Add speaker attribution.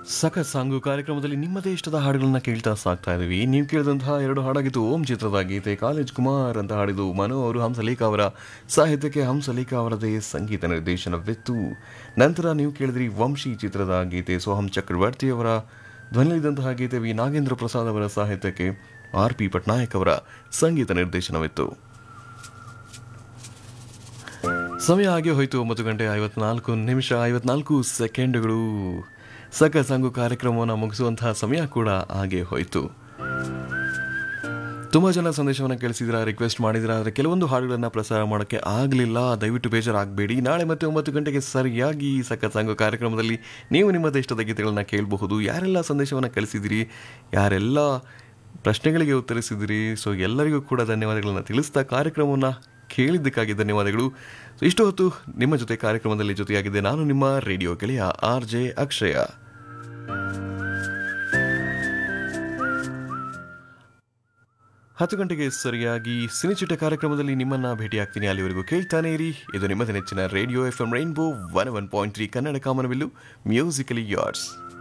Speaker 1: ಸಖತ್ ಸಾಂಗು ಕಾರ್ಯಕ್ರಮದಲ್ಲಿ ನಿಮ್ಮದೇ ಇಷ್ಟದ ಹಾಡುಗಳನ್ನ ಕೇಳ್ತಾ ಸಾಕ್ತಾ ಇದೀವಿ ನೀವು ಕೇಳಿದಂತಹ ಎರಡು ಹಾಡಾಗಿತ್ತು ಓಂ ಚಿತ್ರದ ಗೀತೆ ಕಾಲೇಜ್ ಕುಮಾರ್ ಅಂತ ಹಾಡಿದು ಮನು ಅವರು ಹಂಸಲೇಖ ಅವರ ಸಾಹಿತ್ಯಕ್ಕೆ ಹಂಸಲೇಖ ಅವರದೇ ಸಂಗೀತ ನಿರ್ದೇಶನವಿತ್ತು ನಂತರ ನೀವು ಕೇಳಿದ್ರಿ ವಂಶಿ ಚಿತ್ರದ ಗೀತೆ ಸೋಹಂ ಚಕ್ರವರ್ತಿ ಅವರ ಧ್ವನಿಯಲ್ಲಿದ್ದಂತಹ ಗೀತೆ ವಿ ನಾಗೇಂದ್ರ ಪ್ರಸಾದ್ ಅವರ ಸಾಹಿತ್ಯಕ್ಕೆ ಆರ್ ಪಿ ಪಟ್ನಾಯಕ್ ಅವರ ಸಂಗೀತ ನಿರ್ದೇಶನವಿತ್ತು ಸಮಯ ಹಾಗೆ ಹೋಯಿತು ಒಂಬತ್ತು ಗಂಟೆ ಐವತ್ನಾಲ್ಕು ನಿಮಿಷ ಐವತ್ನಾಲ್ಕು ಸೆಕೆಂಡ್ಗಳು ಸಕ ಸಂಗು ಕಾರ್ಯಕ್ರಮವನ್ನು ಮುಗಿಸುವಂತಹ ಸಮಯ ಕೂಡ ಹಾಗೆ ಹೋಯಿತು ತುಂಬ ಜನ ಸಂದೇಶವನ್ನು ಕೇಳಿಸಿದ್ರ ರಿಕ್ವೆಸ್ಟ್ ಮಾಡಿದ್ರ ಆದರೆ ಕೆಲವೊಂದು ಹಾಡುಗಳನ್ನು ಪ್ರಸಾರ ಮಾಡೋಕ್ಕೆ ಆಗಲಿಲ್ಲ ದಯವಿಟ್ಟು ಬೇಜಾರಾಗಬೇಡಿ ನಾಳೆ ಮತ್ತೆ ಒಂಬತ್ತು ಗಂಟೆಗೆ ಸರಿಯಾಗಿ ಸಖತ್ ಸಂಗು ಕಾರ್ಯಕ್ರಮದಲ್ಲಿ ನೀವು ನಿಮ್ಮದೇ ಇಷ್ಟದ ಗೀತೆಗಳನ್ನ ಕೇಳಬಹುದು ಯಾರೆಲ್ಲ ಸಂದೇಶವನ್ನು ಕಳಿಸಿದಿರಿ ಯಾರೆಲ್ಲ ಪ್ರಶ್ನೆಗಳಿಗೆ ಉತ್ತರಿಸಿದಿರಿ ಸೊ ಎಲ್ಲರಿಗೂ ಕೂಡ ಧನ್ಯವಾದಗಳನ್ನು ತಿಳಿಸ್ತಾ ಕಾರ್ಯಕ್ರಮವನ್ನು ಕೇಳಿದ್ದಕ್ಕಾಗಿ ಧನ್ಯವಾದಗಳು ಸೊ ಇಷ್ಟು ಹೊತ್ತು ನಿಮ್ಮ ಜೊತೆ ಕಾರ್ಯಕ್ರಮದಲ್ಲಿ ಜೊತೆಯಾಗಿದ್ದೆ ನಾನು ನಿಮ್ಮ ರೇಡಿಯೋ ಗೆಳೆಯ ಆರ್ ಜೆ ಅಕ್ಷಯ ಹತ್ತು ಗಂಟೆಗೆ ಸರಿಯಾಗಿ ಸಿನಿಚಿಟ ಕಾರ್ಯಕ್ರಮದಲ್ಲಿ ನಿಮ್ಮನ್ನ ಭೇಟಿಯಾಗ್ತೀನಿ ಅಲ್ಲಿವರೆಗೂ ಕೇಳ್ತಾನೆ ಇರಿ ಇದು ನಿಮ್ಮದ ನೆಚ್ಚಿನ radio F M rainbow one one point three Kannada ಕಾಮನವಿಲ್ಲು ಮ್ಯೂಸಿಕಲಿ ಯಾರ್ಸ್